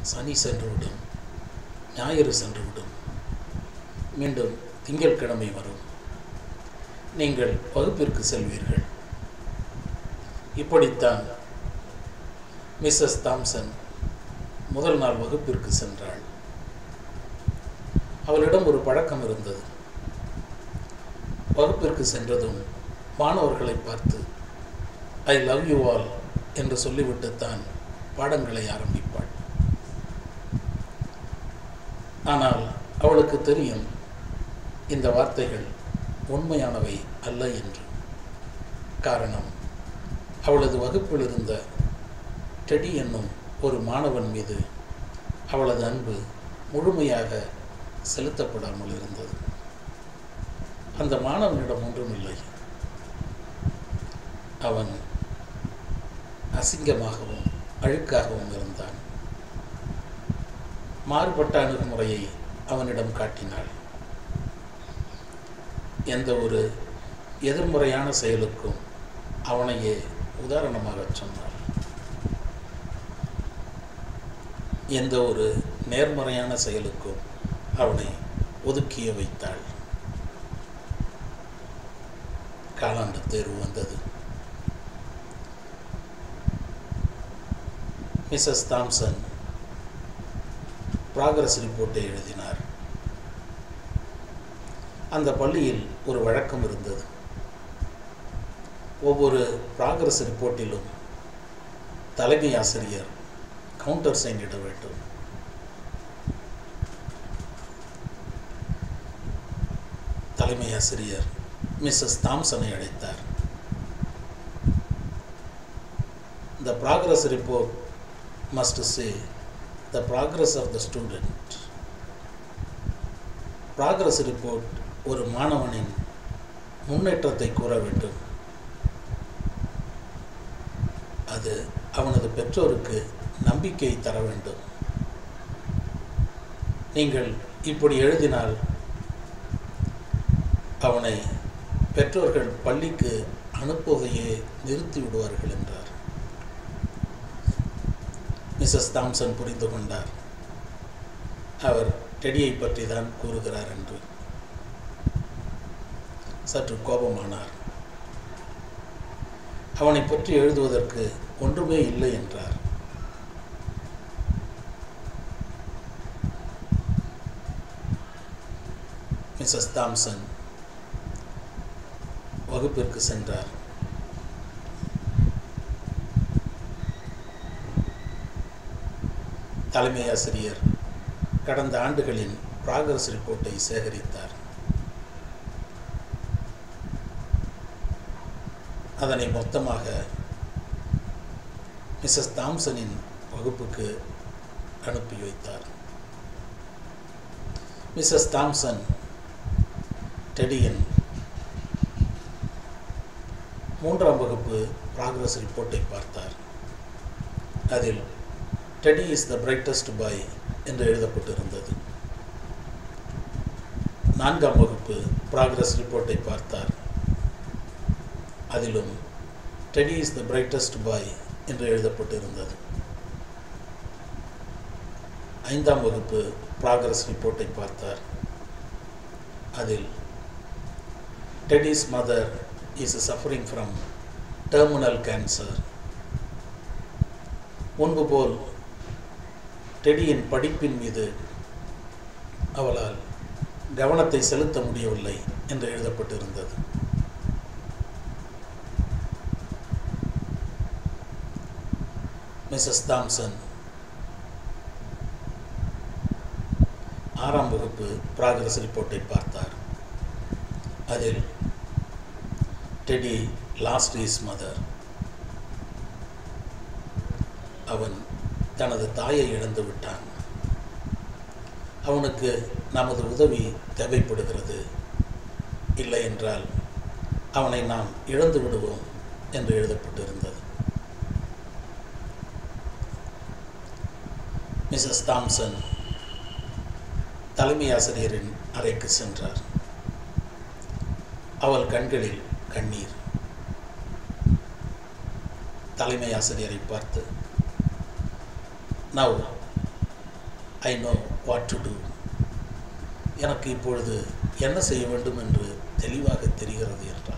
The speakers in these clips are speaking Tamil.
சனி சென்றுவிடும் ஞாயிறு சென்றுவிடும் மீண்டும் திங்கட்கிழமை வரும் நீங்கள் வகுப்பிற்கு செல்வீர்கள் இப்படித்தான் மிஸ்ஸஸ் தாம்சன் முதல் நாள் வகுப்பிற்கு சென்றாள் அவளிடம் ஒரு பழக்கம் இருந்தது வகுப்பிற்கு சென்றதும் மாணவர்களை பார்த்து ஐ லவ் யூ ஆல் என்று சொல்லிவிட்டுத்தான் பாடங்களை ஆரம்பிப்பாள் ஆனால் அவளுக்கு தெரியும் இந்த வார்த்தைகள் உண்மையானவை அல்ல என்று காரணம் அவளது வகுப்பில் இருந்த டெடி என்னும் ஒரு மாணவன் மீது அவளது அன்பு முழுமையாக செலுத்தப்படாமல் இருந்தது அந்த மாணவனிடம் ஒன்றுமில்லை அவன் அசிங்கமாகவும் அழுக்காகவும் இருந்தான் மாறுபட்ட அணுகுமுறையை அவனிடம் காட்டினாள் எந்த ஒரு எதிர்மறையான செயலுக்கும் அவனையே உதாரணமாக சொன்னாள் எந்த ஒரு நேர்மறையான செயலுக்கும் அவனை ஒதுக்கிய வைத்தாள் காலாண்டு தேர்வு வந்தது மிஸ்ஸஸ் தாம்சன் ப்ராக்ரஸ் ரிப்போர்ட்டை எழுதினார் அந்த பள்ளியில் ஒரு வழக்கம் இருந்தது ஒவ்வொரு ப்ராக்ரஸ் ரிப்போர்ட்டிலும் தலைமை ஆசிரியர் கவுண்டர் சைன் இட வேண்டும் தலைமை ஆசிரியர் மிஸ்ஸஸ் தாம்சனை அழைத்தார் the progress report must say the progress of the student. progress report ஒரு மாணவனின் முன்னேற்றத்தை கூற வேண்டும் அது அவனது பெற்றோருக்கு நம்பிக்கை தர வேண்டும் நீங்கள் இப்படி எழுதினால் அவனை பெற்றோர்கள் பள்ளிக்கு அனுப்புவதையே நிறுத்தி விடுவார்கள் என்றார் மிஸ்ஸஸ் தாம்சன் புரிந்து கொண்டார் அவர் டெடியை பற்றி தான் கூறுகிறார் என்று சற்று கோபமானார் அவனை பற்றி எழுதுவதற்கு ஒன்றுமே இல்லை என்றார் மிஸ்ஸஸ் தாம்சன் வகுப்பிற்கு சென்றார் தலைமை ஆசிரியர் கடந்த ஆண்டுகளின் ப்ராக்ரஸ் ரிப்போர்ட்டை சேகரித்தார் அதனை மொத்தமாக மிஸ்ஸஸ் தாம்சனின் வகுப்புக்கு அனுப்பி வைத்தார் மிஸ்ஸஸ் தாம்சன் டெடியின் மூன்றாம் வகுப்பு ப்ராக்ரஸ் ரிப்போர்ட்டை பார்த்தார் அதில் Teddy is the brightest boy என்று எழுதப்பட்டிருந்தது நான்காம் வகுப்பு ப்ராக்ரஸ் ரிப்போர்ட்டை பார்த்தார் அதிலும் Teddy is the brightest boy என்று எழுதப்பட்டிருந்தது ஐந்தாம் வகுப்பு ப்ராக்ரஸ் ரிப்போர்ட்டை பார்த்தார் அதில் Teddy's mother is suffering from terminal cancer முன்பு போல் டெடியின் படிப்பின் மீது அவளால் கவனத்தை செலுத்த முடியவில்லை என்று எழுதப்பட்டிருந்தது மிஸ்ஸஸ் தாம்சன் ஆறாம் வகுப்பு ப்ராக்ரஸ் ரிப்போர்ட்டை பார்த்தார் அதில் டெடி லாஸ்ட் இஸ் மதர் அவன் தனது தாயை இழந்து விட்டான் அவனுக்கு நமது உதவி தேவைப்படுகிறது இல்லை என்றால் அவனை நாம் இழந்து விடுவோம் என்று எழுதப்பட்டிருந்தது மிஸ்ஸஸ் தாம்சன் தலைமை ஆசிரியரின் அறைக்கு சென்றார் அவள் கண்களில் கண்ணீர் தலைமை ஆசிரியரை பார்த்து now I know what to do எனக்கு இப்பொழுது என்ன செய்ய வேண்டும் என்று தெளிவாக தெரிகிறது என்றார்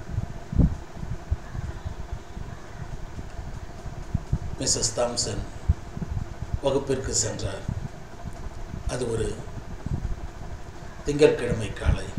மிஸ்ஸஸ் தாம்சன் வகுப்பிற்கு சென்றார் அது ஒரு திங்கட்கிழமை காலை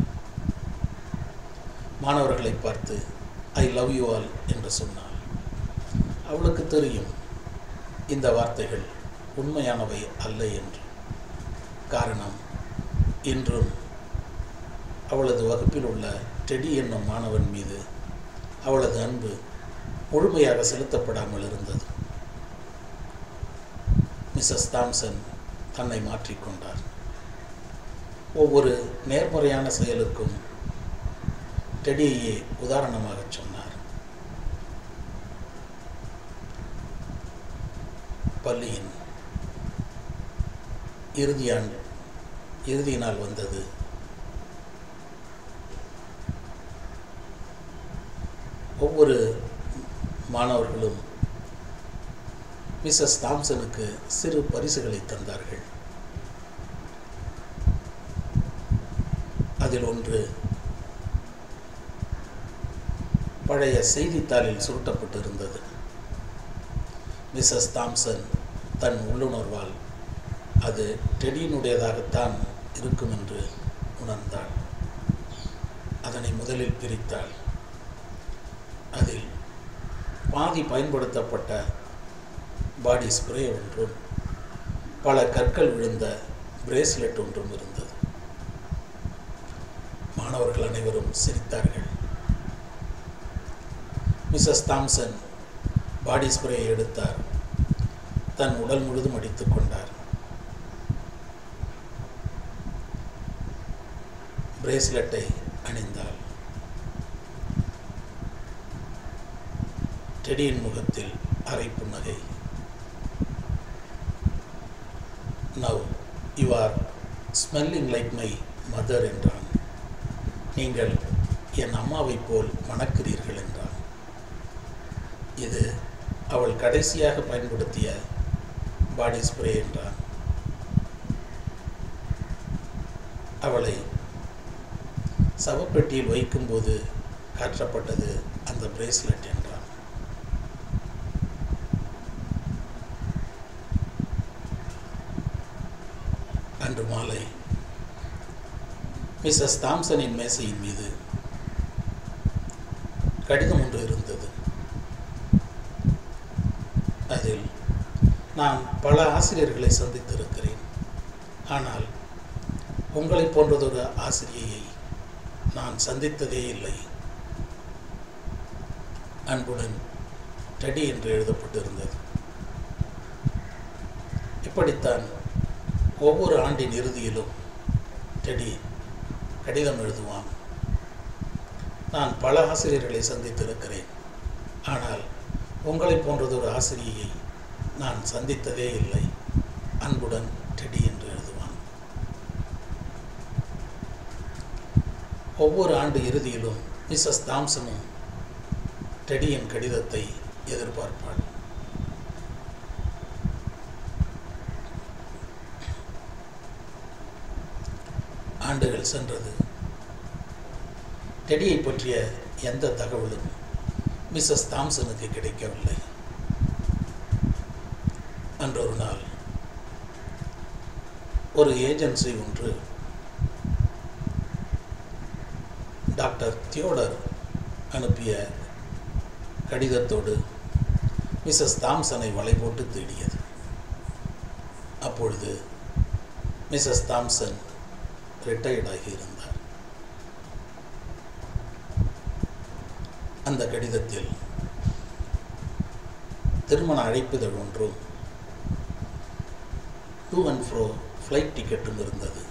மாணவர்களை பார்த்து ஐ லவ் யூ ஆல் என்று சொன்னாள் அவளுக்கு தெரியும் இந்த வார்த்தைகள் உண்மையானவை அல்ல என்று காரணம் இன்றும் அவளது வகுப்பில் உள்ள டெடி என்னும் மாணவன் மீது அவளது அன்பு முழுமையாக செலுத்தப்படாமல் இருந்தது மிஸ்ஸஸ் தாம்சன் தன்னை மாற்றிக்கொண்டார் ஒவ்வொரு நேர்மறையான செயலுக்கும் டெடியையே உதாரணமாக சொன்னார் பள்ளியின் இறுதியாண்டு இறுதி நாள் வந்தது ஒவ்வொரு மாணவர்களும் மிஸ்ஸஸ் தாம்சனுக்கு சிறு பரிசுகளை தந்தார்கள் அதில் ஒன்று பழைய செய்தித்தாளில் சுருட்டப்பட்டிருந்தது மிஸ்ஸஸ் தாம்சன் தன் உள்ளுணர்வால் அது டெடியினுடையதாகத்தான் இருக்கும் என்று உணர்ந்தாள் அதனை முதலில் பிரித்தாள் அதில் பாதி பயன்படுத்தப்பட்ட பாடி ஸ்ப்ரே ஒன்றும் பல கற்கள் விழுந்த பிரேஸ்லெட் ஒன்றும் இருந்தது மாணவர்கள் அனைவரும் சிரித்தார்கள் மிஸ்ஸஸ் தாம்சன் பாடி ஸ்ப்ரேயை எடுத்தார் தன் உடல் முழுதும் அடித்துக் கொண்டார் பிரேஸ்லெட்டை அணிந்தாள் டெடியின் முகத்தில் அரை புன்னகை now you are smelling like my mother என்றான் நீங்கள் என் அம்மாவைப் போல் மணக்கிறீர்கள் என்றான் இது அவள் கடைசியாக பயன்படுத்திய பாடி ஸ்ப்ரே என்றான் அவளை சவப்பெட்டியில் வைக்கும்போது காற்றப்பட்டது அந்த பிரேஸ்லெட் என்றான் அன்று மாலை மிஸ்ஸஸ் தாம்சனின் மேசையின் மீது கடிதம் ஒன்று இருந்தது அதில் நான் பல ஆசிரியர்களை சந்தித்திருக்கிறேன் ஆனால் உங்களை போன்றதொரு ஆசிரியையை நான் சந்தித்ததே இல்லை அன்புடன் டெடி என்று எழுதப்பட்டிருந்தது இப்படித்தான் ஒவ்வொரு ஆண்டின் இறுதியிலும் டெடி கடிதம் எழுதுவான் நான் பல ஆசிரியர்களை சந்தித்திருக்கிறேன் ஆனால் உங்களை போன்றதொரு ஆசிரியையை நான் சந்தித்ததே இல்லை அன்புடன் டெடி என்று எழுதுவான் ஒவ்வொரு ஆண்டு இறுதியிலும் மிஸ்ஸஸ் தாம்சனும் டெடியின் கடிதத்தை எதிர்பார்ப்பாள் ஆண்டுகள் சென்றது டெடியை பற்றிய எந்த தகவலும் மிஸ்ஸஸ் தாம்சனுக்கு கிடைக்கவில்லை அன்றொரு நாள் ஒரு ஏஜென்சி ஒன்று டாக்டர் தியோடர் அனுப்பிய கடிதத்தோடு மிஸ்ஸஸ் தாம்சனை வலை போட்டு தேடியது அப்பொழுது மிஸ்ஸஸ் தாம்சன் ரிட்டையர்டாகி இருந்தார் அந்த கடிதத்தில் திருமண அழைப்புதழ் ஒன்றும் டூ அண்ட் ஃப்ரோ ஃப்ளைட் டிக்கெட்டும் இருந்தது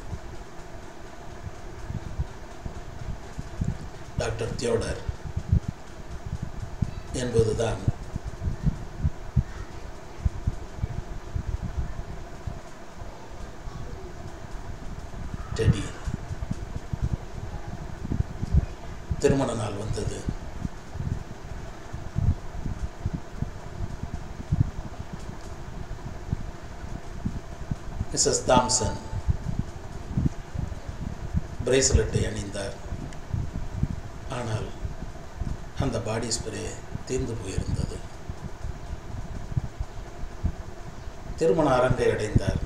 டாக்டர் தியோடர் என்பதுதான் டெடி திருமண நாள் வந்தது மிஸ்ஸஸ் தாம்சன் பிரேஸ்லெட்டை அணிந்தார் ஆனால் அந்த பாடி ஸ்ப்ரே தீர்ந்து போயிருந்தது திருமண அரங்கை அடைந்தார்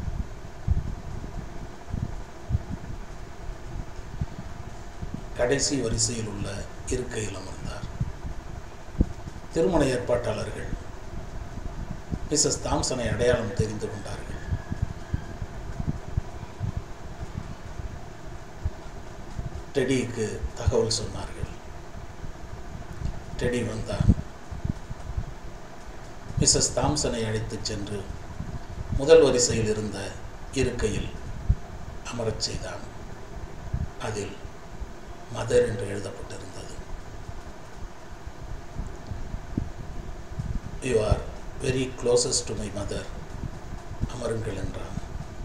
கடைசி வரிசையில் உள்ள இருக்கையில் அமர்ந்தார் திருமண ஏற்பாட்டாளர்கள் மிஸ்ஸஸ் தாம்சனை அடையாளம் தெரிந்து கொண்டார்கள் டெடிக்கு தகவல் சொன்னார்கள் டெடி வந்தான் மிஸ்ஸஸ் தாம்சனை அழைத்துச் சென்று முதல் வரிசையில் இருந்த இருக்கையில் அமரச் செய்தான் அதில் மதர் என்று எழுதப்பட்டிருந்தது you are very closest to my mother அமருங்கள் என்றான்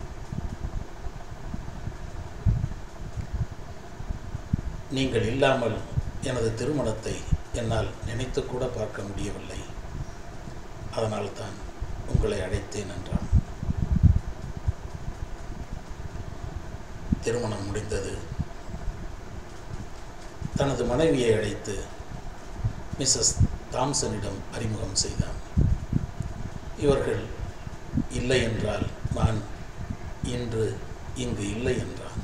நீங்கள் இல்லாமல் எனது திருமணத்தை என்னால் நினைத்து கூட பார்க்க முடியவில்லை அதனால்தான் உங்களை அழைத்தேன் என்றான் திருமணம் முடிந்தது தனது மனைவியை அழைத்து மிஸ்ஸஸ் தாம்சனிடம் அறிமுகம் செய்தான் இவர்கள் இல்லை என்றால் நான் இன்று இங்கு இல்லை என்றான்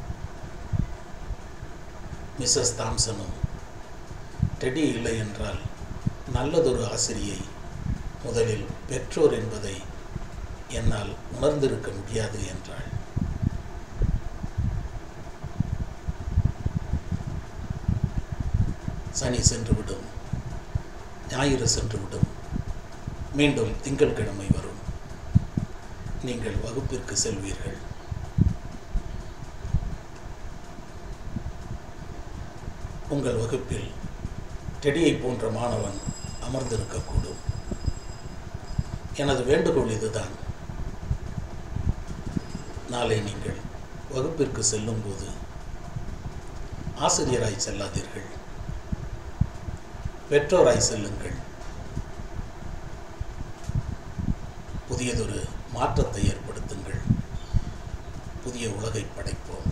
மிஸ்ஸஸ் தாம்சனும் டெடி இல்லை என்றால் நல்லதொரு ஆசிரியை முதலில் பெற்றோர் என்பதை என்னால் உணர்ந்திருக்க முடியாது என்றாள் சனி சென்றுவிடும் ஞாயிறு சென்றுவிடும் மீண்டும் திங்கட்கிழமை வரும் நீங்கள் வகுப்பிற்கு செல்வீர்கள் உங்கள் வகுப்பில் டெடியை போன்ற மாணவன் அமர்ந்திருக்கக்கூடும் எனது வேண்டுகோள் இதுதான் நாளை நீங்கள் வகுப்பிற்கு செல்லும்போது ஆசிரியராய் செல்லாதீர்கள் பெற்றோராய் செல்லுங்கள் புதியதொரு மாற்றத்தை ஏற்படுத்துங்கள் புதிய உலகை படைப்போம்